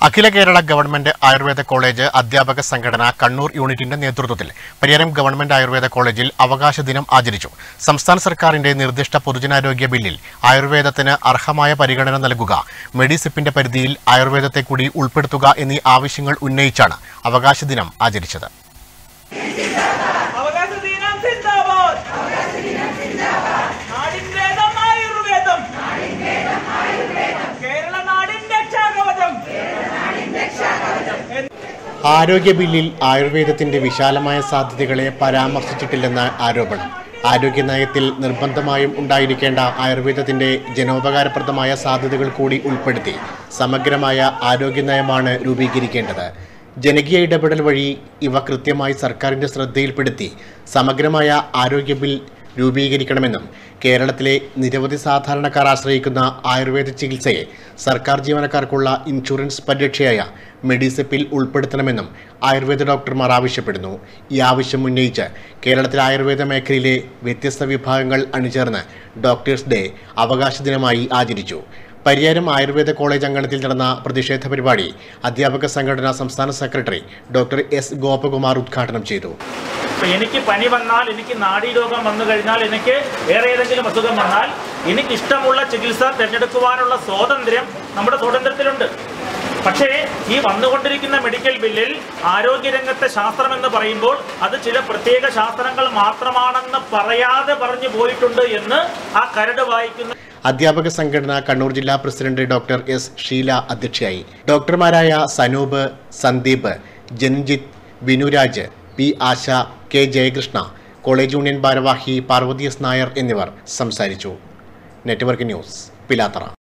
അഖില Kerala government Ayurveda college അധ്യാപക സംഘടന കണ്ണൂർ യൂണിറ്റിന്റെ നേതൃത്വത്തിൽ പരിയാരം ഗവൺമെന്റ് ആയുർവേദ കോളേജിൽ അവകാശ ദിനം ആചരിച്ചു സംസ്ഥാന സർക്കാരിന്റെ നിർദ്ദിഷ്ട പൊതുജനാരോഗ്യ ബില്ലിൽ ആയുർവേദത്തിന് അർഹമായ പരിഗണന നൽകുക മെഡിസിപ്പിന്റെ പരിധിയിൽ ആയുർവേദത്തെ കൂടി ഉൾപ്പെടുത്തുക എന്നീ ആവശ്യങ്ങൾ ഉന്നയിച്ചാണ് അവകാശ ദിനം ആചരിച്ചത് അവകാശ ദിനം സിന്ദാബാദ് നാടിന്റേതം ആയുർവേദം കേരള നാടിൻ രക്ഷാകവചം ആരോഗ്യ ബില്ലിൽ ആയുർവേദത്തിന്റെ വിശാലമായ സാധ്യതകളെ പരാമർശിച്ചിട്ടില്ലെന്ന ആരോപണം ആരോഗ്യ നയത്തിൽ നിർബന്ധമായും ഉണ്ടായിരിക്കേണ്ട ആയുർവേദത്തിന്റെ ജനോപകാരപ്രദമായ സാധ്യതകൾ കൂടി ഉൾപ്പെടുത്തി സമഗ്രമായ ആരോഗ്യ നയമാണ് രൂപീകരിക്കേണ്ടത് ജനകീയ ഇടപെടൽ വഴി ഇവ കൃത്യമായി സർക്കാരിന്റെ ശ്രദ്ധയിൽപ്പെടുത്തി സമഗ്രമായ ആരോഗ്യ ബിൽ രൂപീകരിക്കണമെന്നും കേരളത്തിലെ നിരവധി സാധാരണക്കാർ ആശ്രയിക്കുന്ന ആയുർവേദ ചികിത്സയെ സർക്കാർ ജീവനക്കാർക്കുള്ള ഇൻഷുറൻസ് പരിരക്ഷയായ മെഡിസെപ്പിൽ ഉൾപ്പെടുത്തണമെന്നും ആയുർവേദ ഡോക്ടർമാർ ആവശ്യപ്പെടുന്നു ഈ ആവശ്യം ഉന്നയിച്ച് കേരളത്തിലെ ആയുർവേദ മേഖലയിലെ വ്യത്യസ്ത വിഭാഗങ്ങൾ അണിചേർന്ന് ഡോക്ടേഴ്സ് ഡേ അവകാശ ദിനമായി ആചരിച്ചു പരിയാരം ആയുർവേദ കോളേജ് അങ്കണത്തിൽ നടന്ന പ്രതിഷേധ പരിപാടി അധ്യാപക സംഘടനാ സംസ്ഥാന സെക്രട്ടറി ഡോക്ടർ എസ് ഗോപകുമാർ ഉദ്ഘാടനം ചെയ്തു ഇപ്പൊ എനിക്ക് പനി വന്നാൽ എനിക്ക് നാഡീരോഗം വന്നു കഴിഞ്ഞാൽ എനിക്ക് വേറെ ഏതെങ്കിലും അസുഖം വന്നാൽ എനിക്ക് ഇഷ്ടമുള്ള ചികിത്സ തിരഞ്ഞെടുക്കുവാനുള്ള സ്വാതന്ത്ര്യം നമ്മുടെ സ്വാതന്ത്ര്യത്തിലുണ്ട് പക്ഷേ ഈ വന്നുകൊണ്ടിരിക്കുന്ന മെഡിക്കൽ ബില്ലിൽ ആരോഗ്യരംഗത്തെ ശാസ്ത്രം എന്ന് പറയുമ്പോൾ അത് ചില പ്രത്യേക ശാസ്ത്രങ്ങൾ മാത്രമാണെന്ന് പറയാതെ പറഞ്ഞു പോയിട്ടുണ്ട് എന്ന് ആ കരട് വായിക്കുന്ന അധ്യാപക സംഘടന കണ്ണൂർ ജില്ലാ പ്രസിഡന്റ് ഡോക്ടർ എസ് ഷീല അധ്യക്ഷയായി ഡോക്ടർമാരായ Sanoop Sandeep Janjith Binuraj P Asha K Jayakrishna college union ഭാരവാഹി പാർവതി എസ് നായർ എന്നിവർ സംസാരിച്ചു നെറ്റ്വർക്ക് ന്യൂസ് പിലാത്തറ